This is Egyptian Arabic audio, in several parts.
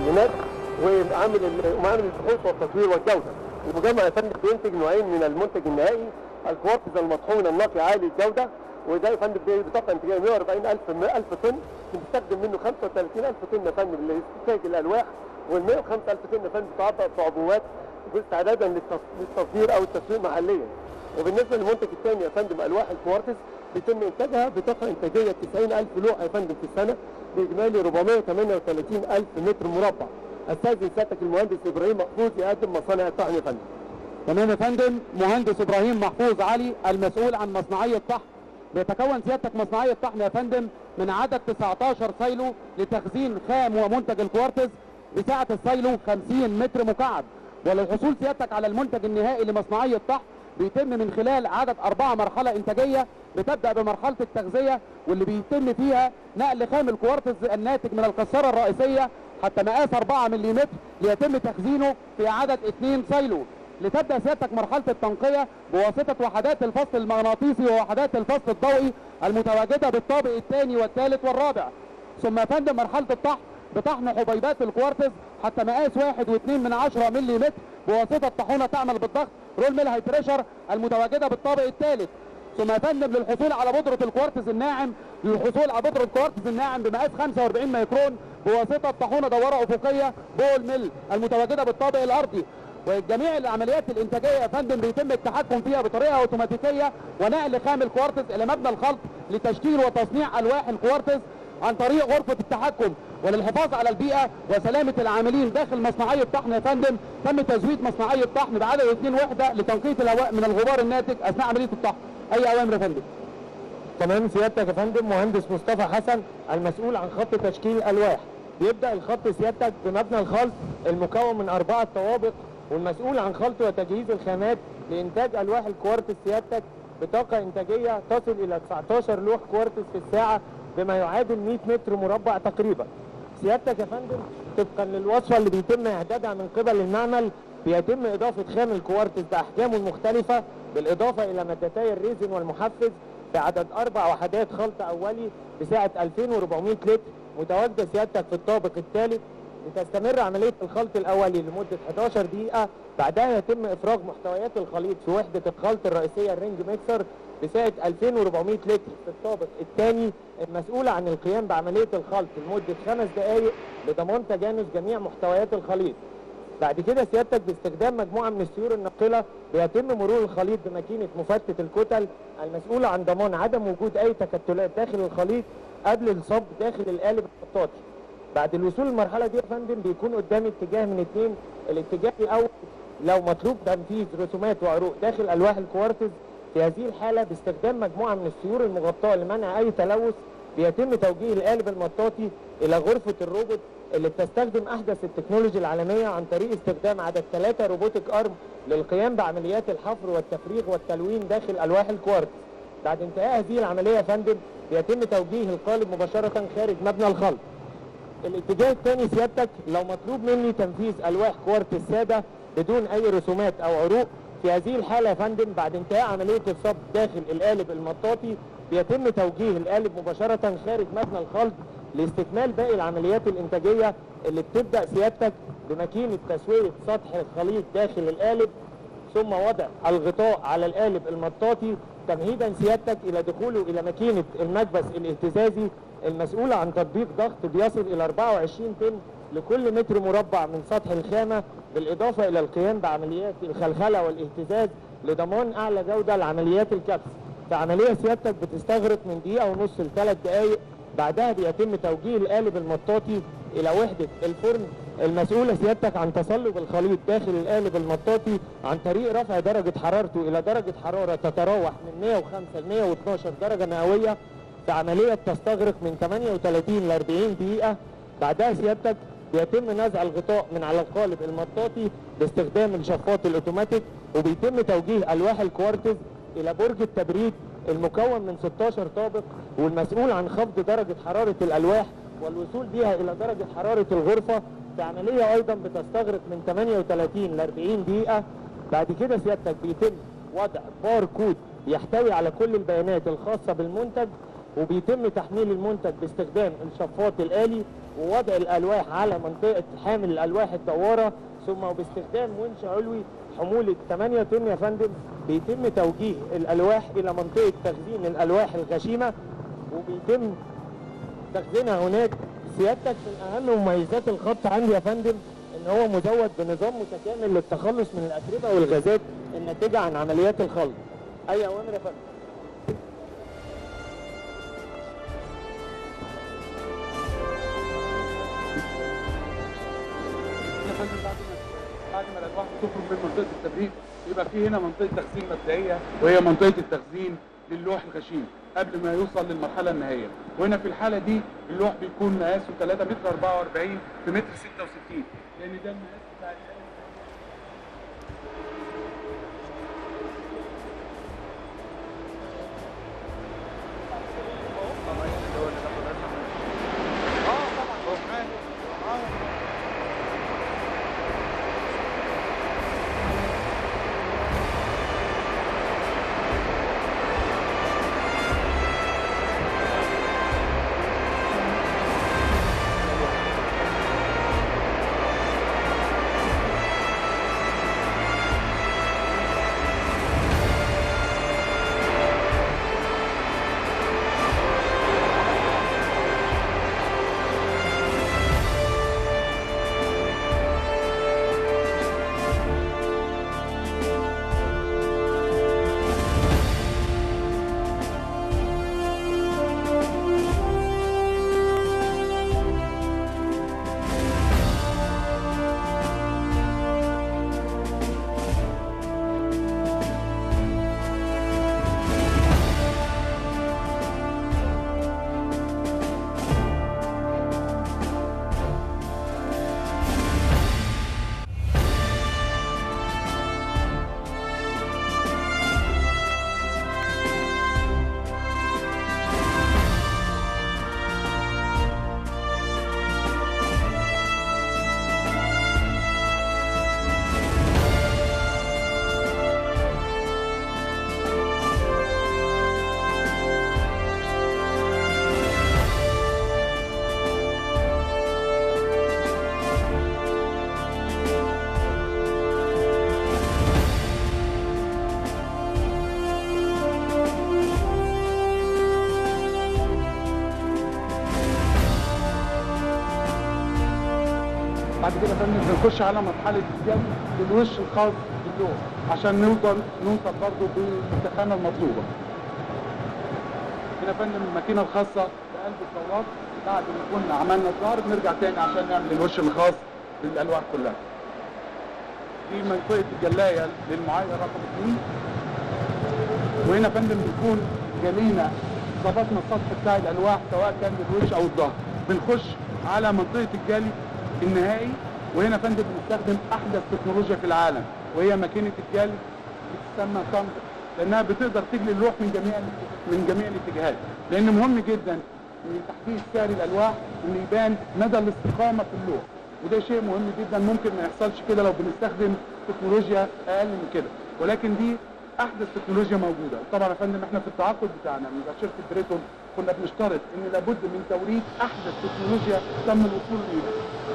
هناك وعامل ال- وعامل البحوث والتطوير والجوده. المجمع يا فندم بينتج نوعين من المنتج النهائي الكوارتز المطحون النقي عالي الجوده وده يا فندم بي- بطاقه انتاجيه 140 الف 1000 طن بنستخدم منه 35 الف طن يا فندم لاستنتاج الالواح وال 105 الف طن يا فندم بتعبأ في عبوات استعدادا للتص- للتصدير او التسويق محليا. وبالنسبه للمنتج الثاني يا فندم الواح الكوارتز بيتم انتاجها بطاقه انتاجيه 90 الف لوحه يا فندم في السنه باجمالي 438 الف متر مربع. استاذن سيادتك المهندس ابراهيم محفوظ يقدم مصانع الطحن يا فندم. تمام يا فندم مهندس ابراهيم محفوظ علي المسؤول عن مصنعيه طحن بيتكون سيادتك مصنعيه طحن يا فندم من عدد 19 سايلو لتخزين خام ومنتج الكوارتز بسعه السايلو 50 متر مكعب وللحصول سيادتك على المنتج النهائي لمصنعيه طحن بيتم من خلال عدد أربعة مرحلة إنتاجية بتبدأ بمرحلة التغذية واللي بيتم فيها نقل خام الكوارتز الناتج من الكسارة الرئيسية حتى مقاس 4 ملم ليتم تخزينه في عدد 2 سايلو لتبدا سيادتك مرحله التنقيه بواسطه وحدات الفصل المغناطيسي ووحدات الفصل الضوئي المتواجده بالطابق الثاني والثالث والرابع ثم يا فندم مرحله الطحن بطحن حبيبات الكوارتز حتى مقاس واحد واثنين من عشرة ملي متر بواسطه طاحونه تعمل بالضغط رول ميل هاي بريشر المتواجده بالطابق الثالث ثم يا فندم للحصول على بودره الكوارتز الناعم للحصول على بودره الكوارتز الناعم بمقاس 45 ميكرون بواسطه طاحونه دواره افقيه بول ميل المتواجده بالطابق الارضي وجميع العمليات الانتاجيه يا فندم بيتم التحكم فيها بطريقه اوتوماتيكيه ونقل خام الكوارتز الى مبنى الخلط لتشكيل وتصنيع الواح الكوارتز عن طريق غرفه التحكم وللحفاظ على البيئه وسلامه العاملين داخل مصنعيه طحن يا فندم تم تزويد مصنعيه طحن بعدد اثنين وحده لتنقيه الهواء من الغبار الناتج اثناء عمليه الطحن اي اوامر يا فندم تمام سيادتك يا فندم مهندس مصطفى حسن المسؤول عن خط تشكيل الالواح بيبدا الخط سيادتك بمبنى الخلط المكون من اربعه طوابق والمسؤول عن خلط وتجهيز الخامات لانتاج الواح الكوارتز سيادتك بطاقه انتاجيه تصل الى 19 لوح كوارتز في الساعه بما يعادل 100 متر مربع تقريبا سيادتك يا فندم طبقا للوصفه اللي بيتم اعدادها من قبل المعمل بيتم اضافه خام الكوارتز باحجامه المختلفه بالاضافه الى مادتي الريزن والمحفز بعدد اربع وحدات خلط اولي بسعه 2400 لتر متواجده سيادتك في الطابق الثالث لتستمر عمليه الخلط الاولي لمده 11 دقيقه بعدها يتم افراغ محتويات الخليط في وحده الخلط الرئيسيه الرينج ميكسر بسعه 2400 لتر في الطابق الثاني المسؤوله عن القيام بعمليه الخلط لمده خمس دقائق لضمان تجانس جميع محتويات الخليط بعد كده سيادتك باستخدام مجموعه من السيور الناقله بيتم مرور الخليط بماكينه مفتت الكتل المسؤوله عن ضمان عدم وجود اي تكتلات داخل الخليط قبل الصب داخل القالب المطاطي. بعد الوصول للمرحله دي يا فندم بيكون قدامي اتجاه من اثنين الاتجاه الاول لو مطلوب تنفيذ رسومات وعروق داخل الواح الكوارتز في هذه الحاله باستخدام مجموعه من السيور المغطاه لمنع اي تلوث بيتم توجيه القالب المطاطي الى غرفه الروبوت اللي بتستخدم احدث التكنولوجيا العالميه عن طريق استخدام عدد ثلاثه روبوتك ارم للقيام بعمليات الحفر والتفريغ والتلوين داخل الواح الكوارتز. بعد انتهاء هذه العمليه يا فندم بيتم توجيه القالب مباشره خارج مبنى الخلط. الاتجاه الثاني سيادتك لو مطلوب مني تنفيذ الواح كوارتز ساده بدون اي رسومات او عروق في هذه الحاله يا فندم بعد انتهاء عمليه الصب داخل القالب المطاطي بيتم توجيه القالب مباشره خارج مبنى الخلط لاستكمال باقي العمليات الانتاجيه اللي بتبدا سيادتك بماكينه تسويه سطح الخليط داخل القالب ثم وضع الغطاء على القالب المطاطي تمهيدا سيادتك الى دخوله الى ماكينه المكبس الاهتزازي المسؤوله عن تطبيق ضغط بيصل الى 24 طن لكل متر مربع من سطح الخامه بالاضافه الى القيام بعمليات الخلخله والاهتزاز لضمان اعلى جوده لعمليات الكبس. فعمليه سيادتك بتستغرق من دقيقه ونص لثلاث دقائق بعدها بيتم توجيه القالب المطاطي الى وحده الفرن المسؤوله سيادتك عن تصلب الخليط داخل القالب المطاطي عن طريق رفع درجه حرارته الى درجه حراره تتراوح من 105 ل 112 درجه مئويه في عمليه تستغرق من 38 ل 40 دقيقه بعدها سيادتك بيتم نزع الغطاء من على القالب المطاطي باستخدام الشفاط الاوتوماتيك وبيتم توجيه الواح الكوارتز الى برج التبريد المكون من 16 طابق والمسؤول عن خفض درجه حراره الالواح والوصول بها الى درجه حراره الغرفه في عمليه ايضا بتستغرق من 38 ل 40 دقيقه بعد كده سيادتك بيتم وضع بار كود يحتوي على كل البيانات الخاصه بالمنتج وبيتم تحميل المنتج باستخدام الشفاط الآلي ووضع الألواح على منطقة حامل الألواح الدوارة ثم باستخدام ونش علوي حمولة 8 طن يا فندم بيتم توجيه الألواح إلى منطقة تخزين الألواح الغشيمة وبيتم تخزينها هناك سيادتك من أهم مميزات الخط عندي يا فندم إن هو مزود بنظام متكامل للتخلص من الأتربة والغازات الناتجة عن عمليات الخلط أي أوامر يا فندم يا فندم بعد ما بعد ما الالواح بتخرج من منطقه التبريد يبقى في هنا منطقه تخزين مبدئيه وهي منطقه التخزين للوح الغشيم قبل ما يوصل للمرحله النهائيه وهنا في الحاله دي اللوح بيكون مقاسه 3 متر 44 في متر 66 لان ده المقاس بتاع الآلة. اه طبعا هو معاه معاه بعد كده يا فندم بنخش على مرحله الجلد للوش الخاص باللوح عشان نوصل نوصل برضه بالتخانه المطلوبه. هنا يا فندم الماكينه الخاصه بقلب الخلاط بعد ما كنا عملنا الظهر بنرجع تاني عشان نعمل الوش الخاص بالالواح كلها. دي منطقه الجلايه للمعايره رقم اثنين. وهنا يا فندم بنكون جالينا ظبطنا السطح بتاع الالواح سواء كان للوش او الظهر. بنخش على منطقه الجلي النهائي وهنا يا فندم بنستخدم احدث تكنولوجيا في العالم وهي ماكينه الجلي بتسمى تامبر لانها بتقدر تجلي اللوح من جميع من جميع الاتجاهات لان مهم جدا من تحديد سعر الالواح ان يبان مدى الاستقامه في اللوح وده شيء مهم جدا ممكن ما يحصلش كده لو بنستخدم تكنولوجيا اقل من كده ولكن دي احدث تكنولوجيا موجوده طبعا يا فندم احنا في التعاقد بتاعنا من شركه بريتون كنا بنشترط ان لابد من توريد احدث تكنولوجيا تم الوصول اليها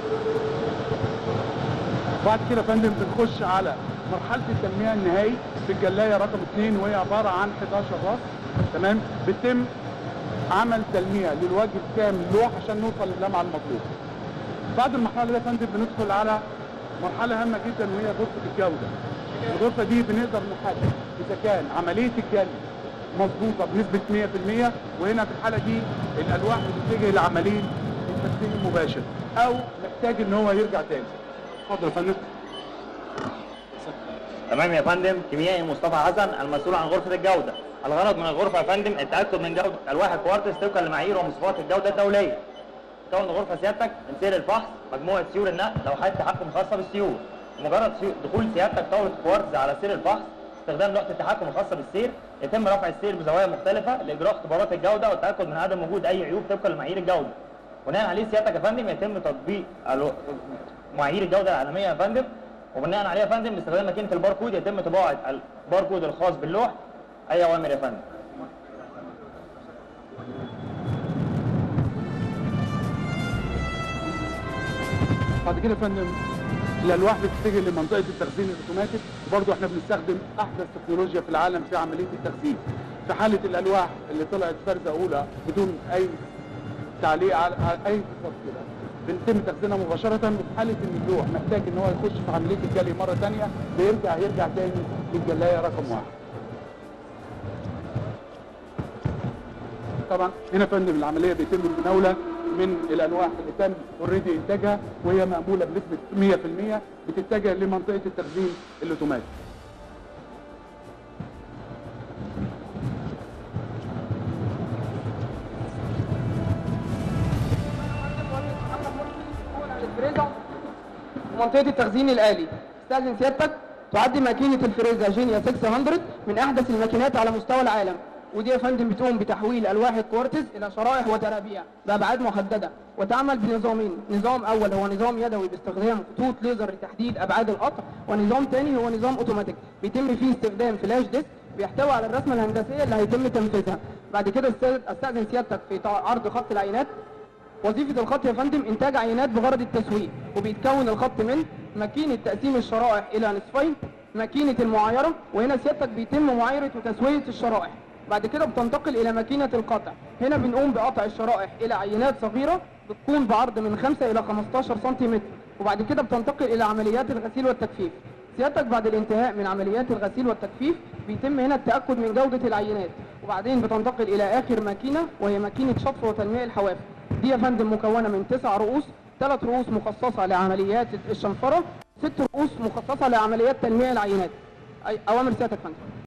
بعد كده يا فندم بنخش على مرحله التنميه النهائي في الجلايه رقم 2 وهي عباره عن 11 راس تمام بيتم عمل تلميع للوجه الكامل لوح عشان نوصل للمعه المطلوبه بعد المرحله دي يا فندم بندخل على مرحله هامه جدا وهي غرفه الجوده الغرفه دي بنقدر نحدد اذا كان عمليه الجلي مظبوطه بنسبه 100% وهنا في الحاله دي الالواح بتتجه لعمليه التسليم المباشر او محتاج ان هو يرجع تاني اتفضل يا فندم تمام يا فندم كيميائي مصطفى حسن المسؤول عن غرفه الجوده الغرض من الغرفه يا فندم التاكد من جوده الواح الكوارتز طبقا لمعايير ومواصفات الجوده الدوليه تكون الغرفه سيادتك من سير الفحص مجموعه سيول النقل لوحات تحكم خاصه بالسيول مجرد سيو- دخول سيادتك طاوله الكوارتز على سير الفحص استخدام لوحه التحكم الخاصه بالسير يتم رفع السير بزوايا مختلفه لاجراء اختبارات الجوده والتاكد من عدم وجود اي عيوب طبقا لمعايير الجوده بناء عليه سيادتك يا فندم يتم تطبيق الو- معايير الجوده العالميه يا فندم وبناء عليه يا فندم باستخدام ماكينه الباركود يتم طباعه الباركود الخاص باللوح اي اوامر يا فندم بعد كده يا فندم الالواح بتتجه لمنطقه التخزين الاوتوماتيك وبرضه احنا بنستخدم احدث تكنولوجيا في العالم في عمليه التخزين في حاله الالواح اللي طلعت فرزه اولى بدون اي تعليق على على اي اتصال كده بنتم تخزينها مباشره وفي حاله ان اللوح محتاج ان هو يخش في عمليه الجلي مره ثانيه بيرجع يرجع تاني للجلايه رقم واحد طبعا هنا يا فندم العمليه بيتم المناوله من الالواح اللي تم اوريدي انتاجها وهي مأموله بنسبه 100% بتتجه لمنطقه التخزين الاوتوماتيك. منطقة التخزين الآلي استأذن سيادتك تعد ماكينة الفريزة جينيا 600 من أحدث الماكينات على مستوى العالم ودي يا فندم بتقوم بتحويل ألواح الكوارتز إلى شرائح وترابيع بأبعاد محددة وتعمل بنظامين نظام أول هو نظام يدوي باستخدام خطوط ليزر لتحديد أبعاد القطع ونظام تاني هو نظام أوتوماتيك بيتم فيه استخدام فلاش ديسك بيحتوي على الرسمة الهندسية اللي هيتم تنفيذها بعد كده أستاذ- أستأذن سيادتك في تع- عرض خط العينات وظيفة الخط يا فندم إنتاج عينات بغرض التسويق وبيتكون الخط من ماكينة تقسيم الشرائح إلى نصفين ماكينة المعايرة وهنا سيادتك بيتم معايرة وتسوية الشرائح بعد كده بتنتقل إلى ماكينة القطع هنا بنقوم بقطع الشرائح إلى عينات صغيرة بتكون بعرض من 5 إلى 15 سنتيمتر وبعد كده بتنتقل إلى عمليات الغسيل والتجفيف سيادتك بعد الانتهاء من عمليات الغسيل والتجفيف بيتم هنا التأكد من جودة العينات وبعدين بتنتقل إلى آخر ماكينة وهي ماكينة شطف وتنمية الحواف دي يا فندم مكونة من تسع رؤوس ثلاث رؤوس مخصصة لعمليات الشنفرة ست رؤوس مخصصة لعمليات تنمية العينات أي أوامر سيادتك يا فندم